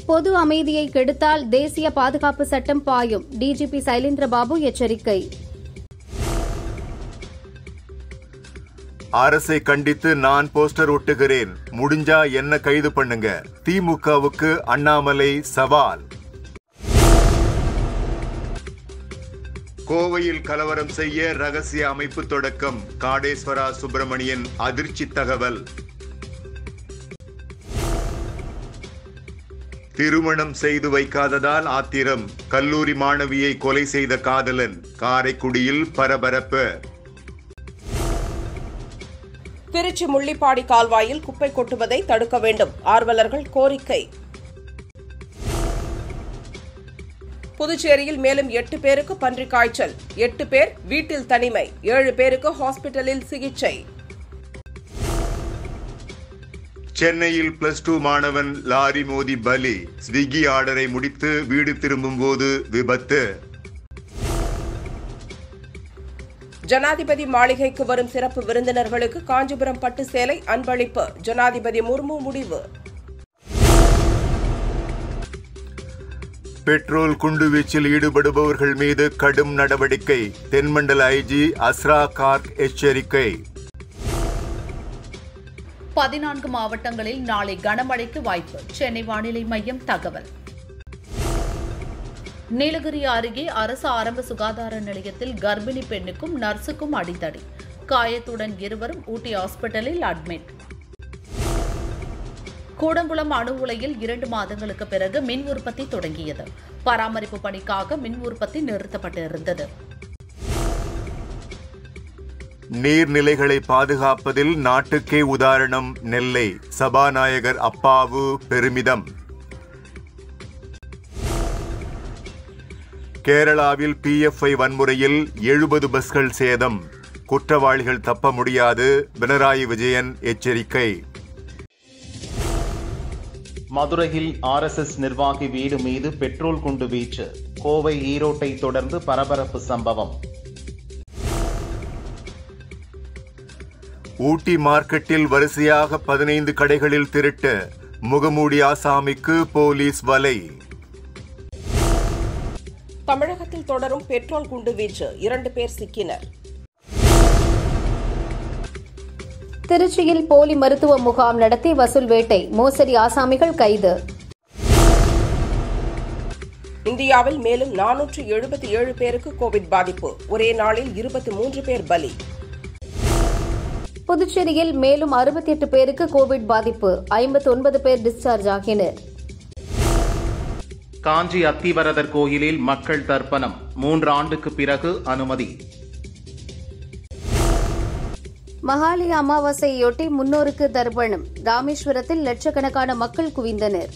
பொது அமைதியை கெடுத்தால் தேசிய பாதுகாப்பு சட்டம் பாயும் டிஜிபி சைலேந்திரபாபு எச்சரிக்கை அரசை கண்டித்து நான் போஸ்டர் ஒட்டுகிறேன் முடிஞ்சா என்ன கைது பண்ணுங்க திமுகவுக்கு அண்ணாமலை சவால் கோவையில் கலவரம் செய்ய ரகசிய அமைப்பு தொடக்கம் காடேஸ்வரா சுப்பிரமணியன் அதிர்ச்சி தகவல் திருமணம் செய்து வைக்காததால் ஆத்திரம் கல்லூரி மாணவியை கொலை செய்த காதலன் காரைக்குடியில் பரபரப்பு திருச்சி முள்ளிப்பாடி கால்வாயில் குப்பை கொட்டுவதை தடுக்க வேண்டும் ஆர்வலர்கள் கோரிக்கை புதுச்சேரியில் மேலும் எட்டு பேருக்கு பன்றிக் காய்ச்சல் எட்டு பேர் வீட்டில் தனிமை ஏழு பேருக்கு ஹாஸ்பிட்டலில் சிகிச்சை சென்னையில் பிளஸ் டூ மாணவன் லாரி மோதி பலி ஸ்விக்கி ஆர்டரை முடித்து வீடு திரும்பும்போது விபத்து ஜனாதிபதி மாளிகைக்கு வரும் சிறப்பு விருந்தினர்களுக்கு காஞ்சிபுரம் பட்டு சேலை அன்பளிப்பு ஜனாதிபதி முர்மு முடிவு பெட்ரோல் குண்டுவீச்சில் ஈடுபடுபவர்கள் மீது கடும் நடவடிக்கை தென்மண்டல ஐஜி அஸ்ரா கார்க் எச்சரிக்கை பதினான்கு மாவட்டங்களில் நாளை கனமழைக்கு வாய்ப்பு சென்னை வானிலை மையம் தகவல் நீலகிரி அருகே அரசு ஆரம்ப சுகாதார நிலையத்தில் கர்ப்பிணி பெண்ணுக்கும் நர்சுக்கும் அடித்தடி காயத்துடன் இருவரும் ஊட்டி ஹாஸ்பிட்டலில் அட்மிட் கூடங்குளம் அணு உலையில் இரண்டு மாதங்களுக்கு பிறகு மின் உற்பத்தி தொடங்கியது பராமரிப்பு பணிக்காக மின் உற்பத்தி நிறுத்தப்பட்டிருந்தது நீர்நிலைகளை பாதுகாப்பதில் நாட்டுக்கே உதாரணம் நெல்லை சபாநாயகர் அப்பாவு பெருமிதம் கேரளாவில் பிஎஃப்ஐ வன்முறையில் எழுபது பஸ்கள் சேதம் குற்றவாளிகள் தப்ப முடியாது பினராயி விஜயன் எச்சரிக்கை மதுரையில் ஆர்எஸ்எஸ் நிர்வாகி வீடு மீது பெட்ரோல் குண்டு வீச்சு கோவை ஈரோட்டை தொடர்ந்து பரபரப்பு சம்பவம் ஊட்டி மார்க்கெட்டில் வரிசையாக பதினைந்து கடைகளில் திருட்டு முகமூடி ஆசாமிக்கு போலீஸ் வலை தமிழகத்தில் தொடரும் பெட்ரோல் குண்டு வீச்சு இரண்டு பேர் சிக்கினர் திருச்சியில் போலி மருத்துவ முகாம் நடத்தி வசூல் வேட்டை மோசடி ஆசாமிகள் கைது இந்தியாவில் மேலும் நானூற்று எழுபத்தி ஏழு பேருக்கு கோவிட் பாதிப்பு ஒரே நாளில் இருபத்தி மூன்று பேர் பலி புதுச்சேரியில் மேலும் அறுபத்தி எட்டு பேருக்கு கோவிட் பாதிப்பு ஐம்பத்தி ஒன்பது பேர் டிஸ்சார்ஜ் ஆகினர் காஞ்சி அத்திவரதர் கோயிலில் மக்கள் தர்ப்பணம் மூன்று ஆண்டுக்கு பிறகு அனுமதி மகாலி அமாவாசையொட்டி முன்னோருக்கு தர்ப்பணம் ராமேஸ்வரத்தில் லட்சக்கணக்கான மக்கள் குவிந்தனர்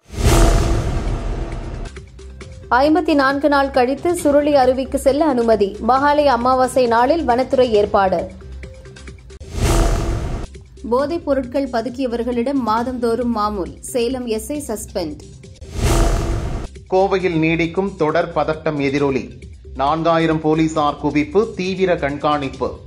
ஐம்பத்தி நான்கு நாள் கழித்து சுருளி அருவிக்கு செல்ல அனுமதி மகாலி அமாவாசை நாளில் வனத்துறை ஏற்பாடு போதைப் பொருட்கள் பதுக்கியவர்களிடம் மாதந்தோறும் மாமூல் சேலம் எஸ்ஐ சஸ்பெண்ட் கோவையில் நீடிக்கும் தொடர் பதட்டம் எதிரொலி நான்காயிரம் போலீசார் குவிப்பு தீவிர கண்காணிப்பு